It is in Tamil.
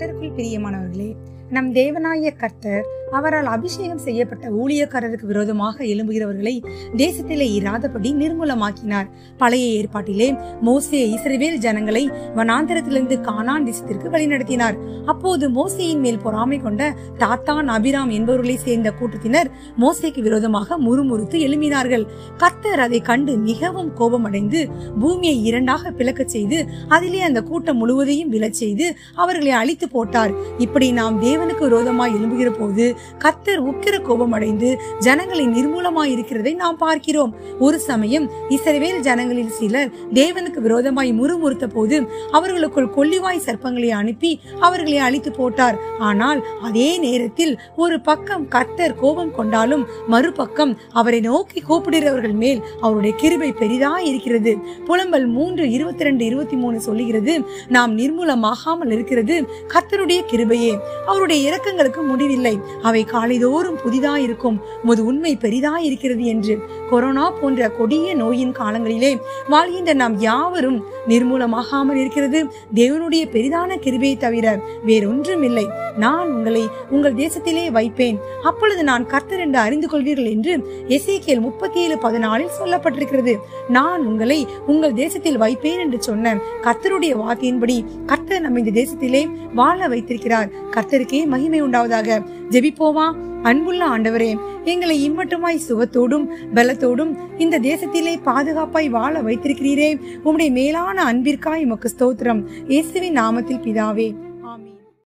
கர்த்தருக்குள் பிரியமானவர்களே நம் தேவனாய கர்த்தர் அவரால் அபிஷேகம் செய்யப்பட்ட ஊழியக்காரருக்கு விரோதமாக எழும்புகிறவர்களை தேசத்திலே இராதபடி நிர்மூலமாக்கினார் பழைய ஏற்பாட்டிலே மோசே இஸ்ரவேல் ஜனங்களை வனாந்தரத்திலிருந்து கானான் தேசத்திற்கு வழிநடத்தினார் அப்போது மோசேயின் மேல் பொறாமை கொண்ட தாத்தான் அபிராம் என்பவர்களை சேர்ந்த கூட்டத்தினர் மோசேக்கு விரோதமாக முறுமுறுத்து எழும்பினார்கள் கர்த்தர் அதை கண்டு மிகவும் கோபமடைந்து பூமியை இரண்டாக பிளக்கச் செய்து அதிலே அந்த கூட்டம் முழுவதையும் விழச் செய்து அவர்களை அழித்து போட்டார் இப்படி நாம் தேவனுக்கு விரோதமாய் எழும்புகிற போது கர்த்தர் உக்கிர கோபம் அடைந்து ஜனங்களை நிர்மூலமாய் இருக்கிறதை நாம் பார்க்கிறோம் ஒரு சமயம் இஸ்ரவேல் ஜனங்களில் சிலர் தேவனுக்கு விரோதமாய் முறுமுறுத்த போது அவர்களுக்குள் கொல்லிவாய் சர்ப்பங்களை அனுப்பி அவர்களை அழித்து போட்டார் ஆனால் அதே நேரத்தில் ஒரு பக்கம் கர்த்தர் கோபம் கொண்டாலும் மறுபக்கம் அவரை நோக்கி கூப்பிடுகிறவர்கள் மேல் அவருடைய கிருபை பெரிதாய் இருக்கிறது புலம்பல் மூன்று இருபத்தி ரெண்டு இருபத்தி மூணு சொல்லுகிறது நாம் நிர்மூலமாகாமல் இருக்கிறது கர்த்தருடைய கிருபையே அவருடைய இரக்கங்களுக்கு முடிவில்லை அவை காலைதோறும் புதிதாய் இருக்கும் உமது உண்மை பெரிதாய் இருக்கிறது என்று கொரோனா போன்ற கொடிய நோயின் காலங்களிலே வாழ்கின்ற நாம் யாவரும் நிர்மூலமாகாமல் இருக்கிறது தேவனுடைய பெரிதான கிருபையை தவிர வேறொன்றும் இல்லை நான் உங்களை உங்கள் தேசத்திலே வைப்பேன் அப்பொழுது நான் கர்த்தர் என்று அறிந்து கொள்வீர்கள் என்று எசேக்கியல் முப்பத்தி ஏழு பதினாலில் சொல்லப்பட்டிருக்கிறது நான் உங்களை உங்கள் தேசத்தில் வைப்பேன் என்று சொன்ன கர்த்தருடைய வார்த்தையின்படி கர்த்தர் நம்ம இந்த தேசத்திலே வாழ வைத்திருக்கிறார் கர்த்தருக்கே மகிமை உண்டாவதாக ஜெபிப்போமா அன்புள்ள ஆண்டவரே எங்களை இம்மட்டுமாய் சுகத்தோடும் பலத்தோடும் இந்த தேசத்திலே பாதுகாப்பாய் வாழ வைத்திருக்கிறீரே உம்முடைய மேலான அன்பிற்காய் உமக்கு ஸ்தோத்திரம் இயேசுவின் நாமத்தில் பிதாவே